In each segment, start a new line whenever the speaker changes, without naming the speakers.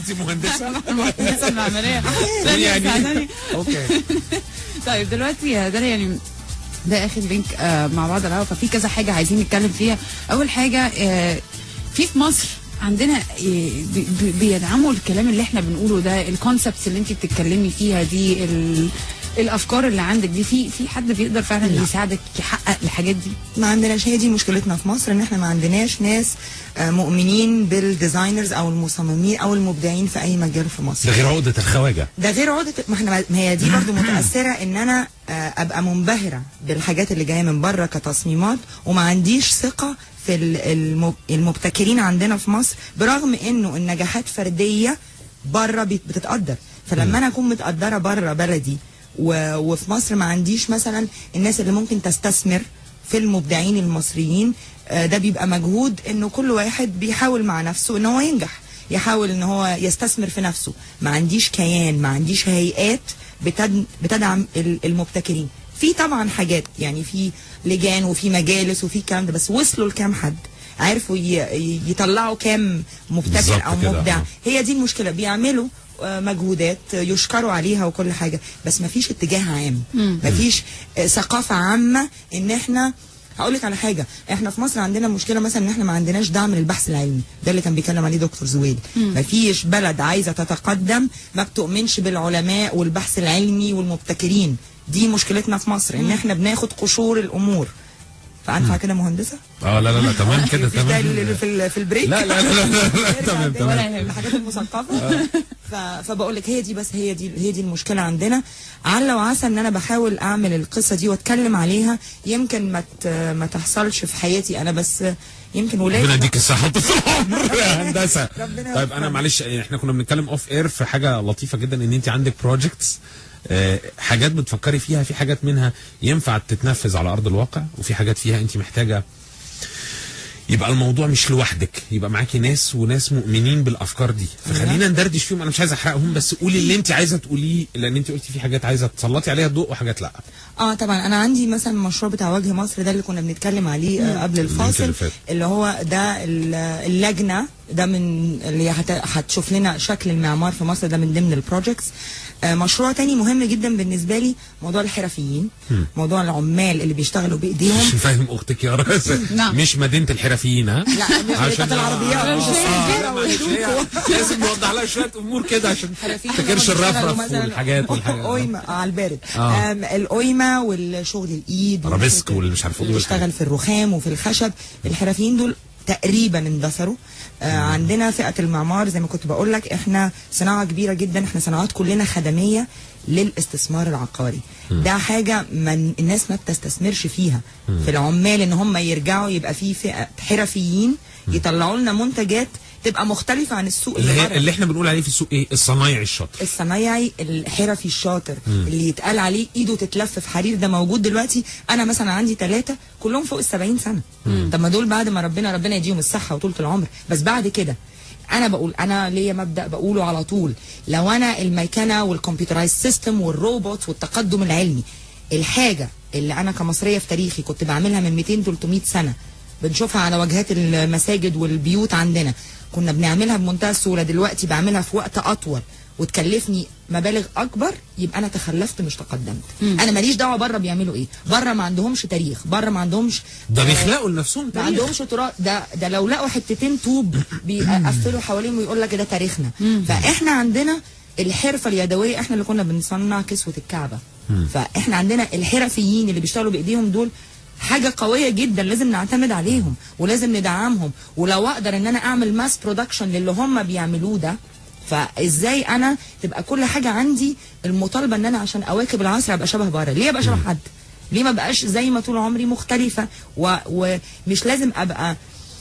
انت مهندسه
المهندسه المعماريه داليا
يعني
ساعداني.
اوكي
طيب دلوقتي يا داليا يعني ده اخر لينك آه مع بعض الهوا ففي كذا حاجه عايزين نتكلم فيها اول حاجه آه في في مصر عندنا آه، بي- بي- بيدعموا الكلام اللي احنا بنقوله ده الكونسبتس اللي انت بتتكلمي فيها دي ال الافكار اللي عندك دي في في حد بيقدر فعلا يساعدك يحقق الحاجات دي
ما عندناش هي دي مشكلتنا في مصر ان احنا ما عندناش ناس آه، مؤمنين بالديزاينرز او المصممين او المبدعين في اي مجال في مصر
ده غير عقده الخواجه
ده غير عقدة ما احنا ما هي دي برضو متأثرة ان انا آه، ابقى منبهرة بالحاجات اللي جاية من بره كتصميمات وما عنديش ثقة في ال- المب- المبتكرين عندنا في مصر برغم انه النجاحات فردية بره بت- بتتقدر فلما انا اكون متقدرة بره بلدي و- وفي مصر ما عنديش مثلا الناس اللي ممكن تستثمر في المبدعين المصريين آه، ده بيبقى مجهود انه كل واحد بيحاول مع نفسه ان هو ينجح يحاول ان هو يستثمر في نفسه ما عنديش كيان ما عنديش هيئات بتد... بتدعم ال- المبتكرين في طبعا حاجات يعني في لجان وفي مجالس وفي الكلام ده بس وصلوا لكام حد عرفوا ي... ي- يطلعوا كام
بالظبط
مبتكر او
كده،
مبدع
آه.
هي دي المشكله بيعملوا آه، مجهودات آه، يشكروا عليها وكل حاجه بس ما فيش اتجاه عام ما فيش آه، ثقافه عامه ان احنا هقول لك على حاجه احنا في مصر عندنا مشكله مثلا ان احنا ما عندناش دعم للبحث العلمي ده اللي كان بيتكلم عليه دكتور زويل ما فيش بلد عايزه تتقدم ما بتؤمنش بالعلماء والبحث العلمي والمبتكرين دي مشكلتنا في مصر ان احنا بناخد قشور الامور فعارفه كده مهندسه
اه لا لا لا تمام كده
مفيش داعي
تمام
لل- في ال- في البريك
لا لا لا لا, لا, لا
نرجع
تمام
تاني
تمام
الحاجات المثقفه ف... فبقول لك هي دي بس هي دي هي دي المشكله عندنا عل وعسى ان انا بحاول اعمل القصه دي واتكلم عليها يمكن ما ت... ما تحصلش في حياتي انا بس يمكن ولادي
ربنا يديك الصحة طول العمر يا هندسة
ربنا
طيب انا
يوفقك.
معلش احنا كنا بنتكلم اوف اير في حاجة لطيفة جدا ان انت عندك بروجكتس حاجات بتفكري فيها في حاجات منها ينفع تتنفذ على ارض الواقع وفي حاجات فيها انت محتاجة يبقى الموضوع مش لوحدك يبقى معاكي ناس وناس مؤمنين بالافكار دي فخلينا ندردش فيهم انا مش عايز احرقهم بس قولي اللي انت عايزه تقوليه لان انت قلتي في حاجات عايزه تسلطي عليها الضوء وحاجات لا
اه طبعا انا عندي مثلا المشروع بتاع وجه مصر ده اللي كنا بنتكلم عليه آه قبل
اللينك
الفاصل
اللي فات.
اللي هو ده ال- اللجنه ده من اللي هت- هتشوف لنا شكل المعمار في مصر ده من ضمن البروجكتس آه مشروع تاني مهم جدا بالنسبه لي موضوع الحرفيين موضوع العمال اللي بيشتغلوا بايديهم
عشان فاهم اختك يا راس
نعم.
مش مدينه الحرفيين ها
لا مش بتاعت العربيات
آه،
مش
آه،
هي
معلش، هي لازم نوضح لها شويه امور كده عشان
حرفيين
ما تفتكرش
لما بيشتغلوا
الرفرف
مثلاً
والحاجات والحاجات
قويمة آه، على البارد
آه.
آم، القويمة والشغل الايد
رابيسك
والحاجات
والمش عارف ايه
اللي
والحاجات.
بيشتغل في الرخام وفي الخشب الحرفيين دول تقريبا اندثروا آه عندنا فئة المعمار زي ما كنت بقول لك احنا صناعة كبيرة جدا احنا صناعات كلنا خدمية للاستثمار العقاري ده حاجة من الناس ما بتستثمرش فيها في العمال ان هم يرجعوا يبقى في فئة حرفيين يطلعوا لنا منتجات تبقى مختلفة عن السوق
اللي,
اللي,
هي
بره.
اللي احنا بنقول عليه في السوق ايه الصنايعي الشاطر
الصنايعي الحرفي الشاطر اللي يتقال عليه ايده تتلف في حرير ده موجود دلوقتي انا مثلا عندي ثلاثه كلهم فوق ال 70 سنه طب ما دول بعد ما ربنا ربنا يديهم الصحه وطولة العمر بس بعد كده انا بقول انا ليا مبدا بقوله على طول لو انا الميكنه والكمبيوترايز سيستم والروبوت والتقدم العلمي الحاجه اللي انا كمصريه في تاريخي كنت بعملها من 200 300 سنه بنشوفها على واجهات المساجد والبيوت عندنا كنا بنعملها بمنتهى السهوله دلوقتي بعملها في وقت اطول وتكلفني مبالغ اكبر يبقى انا تخلفت مش تقدمت انا ماليش دعوه بره بيعملوا ايه بره ما عندهمش تاريخ بره ما عندهمش
ده
آه،
بيخلقوا لنفسهم
ما
تاريخ
عندهمش تراث ده ده لو لقوا حتتين طوب بيقفلوا حواليهم ويقول لك ده تاريخنا فاحنا عندنا الحرفه اليدويه احنا اللي كنا بنصنع كسوه الكعبه فاحنا عندنا الحرفيين اللي بيشتغلوا بايديهم دول حاجه قويه جدا لازم نعتمد عليهم ولازم ندعمهم ولو اقدر ان انا اعمل ماس برودكشن للي هم بيعملوه ده فازاي انا تبقى كل حاجه عندي المطالبه ان انا عشان اواكب العصر ابقى شبه بره ليه ابقى شبه حد ليه ما بقاش زي ما طول عمري مختلفه و... ومش لازم ابقى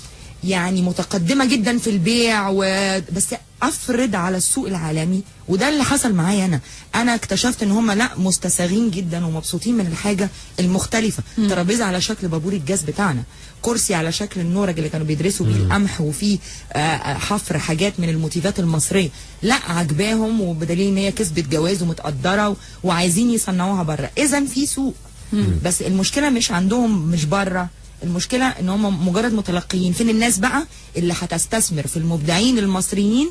يعني متقدمه جدا في البيع و... بس افرض على السوق العالمي وده اللي حصل معايا انا انا اكتشفت ان هم لا مستساغين جدا ومبسوطين من الحاجه المختلفه ترابيزه على شكل بابور الجاز بتاعنا كرسي على شكل النورج اللي كانوا بيدرسوا بيه القمح وفيه آه، آه، حفر حاجات من الموتيفات المصريه لا عجباهم وبدليل ان هي كسبت جواز ومتقدره و... وعايزين يصنعوها بره اذا في سوق بس المشكله مش عندهم مش بره المشكله ان هم مجرد متلقيين فين الناس بقى اللي هتستثمر في المبدعين المصريين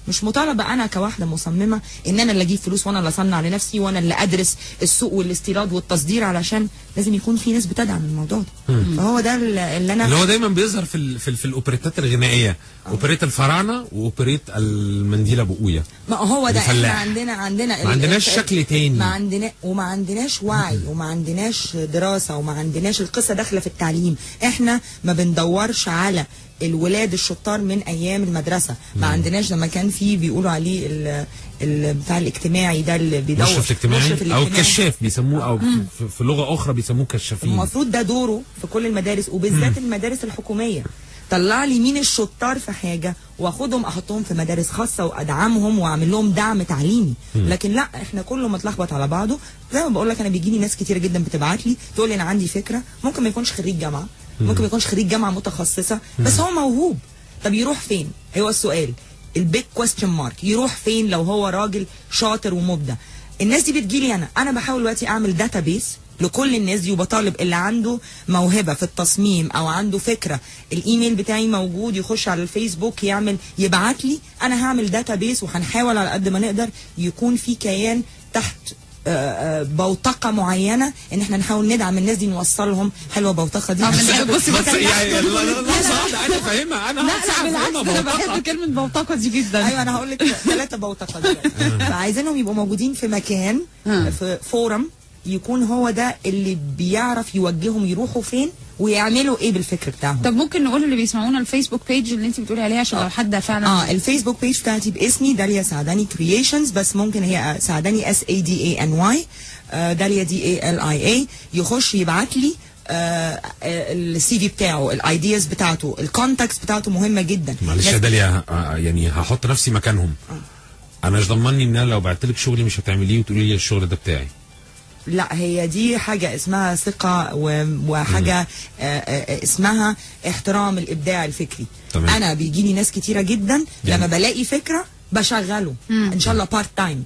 مش مطالبه انا كواحده مصممه ان انا اللي اجيب فلوس وانا اللي اصنع لنفسي وانا اللي ادرس السوق والاستيراد والتصدير علشان لازم يكون في ناس بتدعم الموضوع ده فهو ده اللي اللي انا
اللي هو دايما بيظهر في ال في, ال في الاوبريتات الغنائيه اوبريت الفراعنه واوبريت المنديل ابو قويه
ما هو ده احنا
الفلاح.
عندنا عندنا
ما عندناش
ال-
شكل تاني.
ما عندنا وما عندناش وعي وما عندناش دراسه وما عندناش القصه داخله في التعليم احنا ما بندورش على الولاد الشطار من ايام المدرسه ما عندناش لما كان في بيقولوا عليه ال ال- بتاع الاجتماعي ده اللي بيدور
مشرف الاجتماعي
مشرف
او
الاجتماعي.
كشاف بيسموه او في, في لغه اخرى بيسموه كشافين
المفروض ده دوره في كل المدارس وبالذات المدارس الحكوميه طلع لي مين الشطار في حاجه واخدهم احطهم في مدارس خاصه وادعمهم واعمل لهم دعم تعليمي لكن لا احنا كله متلخبط على بعضه زي ما بقول لك انا بيجي لي ناس كتير جدا بتبعت لي تقول لي انا عندي فكره ممكن ما يكونش خريج جامعه ممكن ما يكونش خريج جامعه متخصصه بس هو موهوب طب يروح فين هو السؤال البيج كويستشن مارك يروح فين لو هو راجل شاطر ومبدع الناس دي بتجيلي انا انا بحاول دلوقتي اعمل داتابيس لكل الناس دي وبطالب اللي عنده موهبه في التصميم او عنده فكره الايميل بتاعي موجود يخش على الفيسبوك يعمل يبعت لي انا هعمل داتابيس وهنحاول على قد ما نقدر يكون في كيان تحت آه، آه، بوتقه معينه ان احنا نحاول ندعم الناس دي نوصلهم حلوه بوتقه دي
آه، من- بصي
بس
بصي
يعني لا- لا- لا- لحظه واحده انا فاهمها انا
لا
هساعد
لا بالعكس
فاهمها
انا
بوضحها.
بحب كلمه بوتقه دي جدا
ايوه انا هقول لك ثلاثه بوتقه دلوقتي فعايزينهم يبقوا موجودين في مكان
آه.
في فورم يكون هو ده اللي بيعرف يوجههم يروحوا فين ويعملوا ايه بالفكر بتاعهم
طب ممكن نقول اللي بيسمعونا الفيسبوك بيج اللي انت بتقولي عليها عشان لو حد فعلا
اه الفيسبوك بيج بتاعتي باسمي داليا سعداني كرييشنز بس ممكن هي سعداني اس اي دي اي ان واي داليا دي اي ال اي اي يخش يبعت لي السي في بتاعه الايدياز بتاعته الكونتاكتس بتاعته مهمه جدا
معلش يا
ناس-
داليا آه، يعني هحط نفسي مكانهم انا مش ضمني ان انا لو بعت لك شغلي مش هتعمليه وتقولي لي الشغل ده بتاعي
لا هي دي حاجة اسمها ثقة و- وحاجة آه، آه، اسمها احترام الإبداع الفكري
تمام.
أنا بيجيلي ناس كتيرة جدا
يعني-
لما بلاقي فكرة بشغله إن شاء الله بارت تايم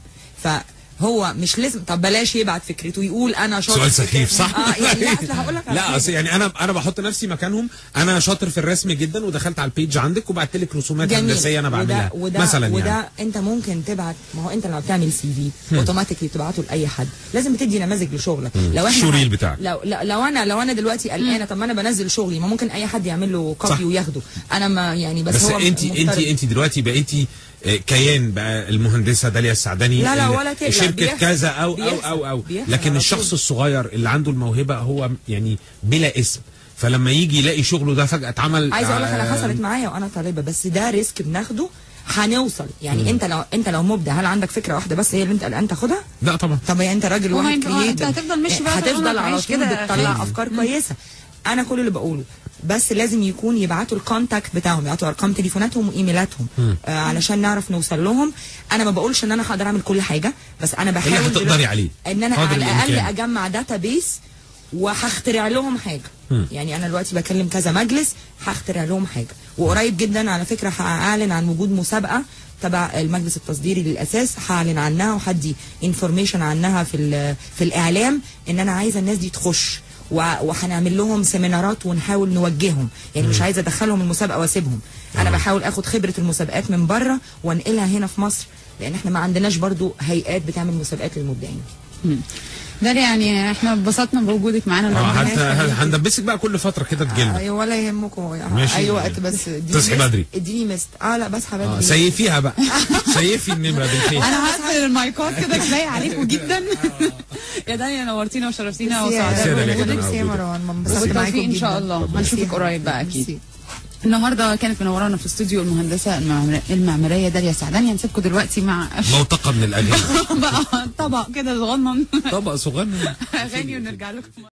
فهو مش لازم طب بلاش يبعت فكرته يقول أنا شاطر
سؤال
في
سخيف
كده.
صح؟
اه يعني لا أصل هقول لك على
لا
حاجة.
اصل يعني انا انا بحط نفسي مكانهم انا شاطر في الرسم جدا ودخلت على البيج عندك وبعت لك رسومات
جميل
هندسيه انا بعملها
وده وده
مثلا
وده
يعني
انت ممكن تبعت ما هو انت لما بتعمل سي في اوتوماتيكلي بتبعته لاي حد لازم بتدي نماذج لشغلك لو احنا
الشوريل بتاعك.
لو لو, لو انا لو انا دلوقتي قلقانه طب ما انا بنزل شغلي ما ممكن اي حد يعمل له
صح.
كوبي وياخده انا ما يعني بس,
بس
هو
انت انت
مفترض.
انت دلوقتي بقيتي آه، كيان بقى المهندسه داليا السعداني
لا لا
ال-
ولا تقلق،
شركه
بيحصل-
كذا او او
بيحصل-
او او
بيحصل
لكن
على
الشخص
طول.
الصغير اللي عنده الموهبه هو يعني بلا اسم فلما يجي يلاقي شغله ده فجاه اتعمل
عايزه اقول لك انا
آه،
حصلت معايا وانا طالبه بس ده ريسك بناخده هنوصل يعني انت لو انت لو مبدع هل عندك فكره واحده بس هي اللي انت قلقان تاخدها
لا طبعا
طب يعني انت راجل
وما
واحد
انت- اه، انت
كرييتيف
هتفضل ماشي بقى طول
هتفضل
عمرك
على
عايش
طول
كده
بتطلع
خايف.
افكار كويسه انا كل اللي بقوله بس لازم يكون يبعتوا الكونتاكت بتاعهم يبعتوا ارقام تليفوناتهم وايميلاتهم آه علشان نعرف نوصل لهم انا ما بقولش ان انا هقدر اعمل كل حاجه بس انا بحاول
هتقدري
دلوقتي
عليه.
ان انا
قدر
على الاقل
الإمكان.
اجمع داتا بيس وهخترع لهم حاجه يعني انا دلوقتي بكلم كذا مجلس هخترع لهم حاجه وقريب جدا على فكره هاعلن عن وجود مسابقه تبع المجلس التصديري للاساس هعلن عنها وهدي انفورميشن عنها في ال- في الاعلام ان انا عايزه الناس دي تخش و- وهنعمل لهم سيمينارات ونحاول نوجههم يعني مش عايزه ادخلهم المسابقه واسيبهم انا بحاول اخد خبره المسابقات من بره وانقلها هنا في مصر لان احنا ما عندناش برضو هيئات بتعمل مسابقات للمبدعين
ده يعني احنا اتبسطنا بوجودك معانا
اه
النهارده
هت- هت- هندبسك بقى كل فتره كده تجيلنا
ايوه ولا يهمكم
ماشي.
اي وقت بس اديني
تصحي
مست-
بدري.
اديني مست اه لا بصحى بدري
اه سيفيها بقى سيفي النمره بالخير
انا هقفل المايكات كده كفايه عليكم جدا يا دنيا نورتينا وشرفتينا
ميرسي يا-
ميرسي يا
وسعداء
داليا
بوجودك
جدا.
ميرسي يا مروان انبسطت
بالتوفيق
معاكم
ان شاء
جدا.
الله
ميرسي.
هنشوفك قريب بقى اكيد
ميرسي.
النهارده كانت منورانا في استوديو المهندسه المعمر- المعماريه داليا سعداني هنسيبكم دلوقتي مع
موتقه من الاغاني
بقى طبق كده صغنن
طبق صغنن
اغاني ونرجع لكم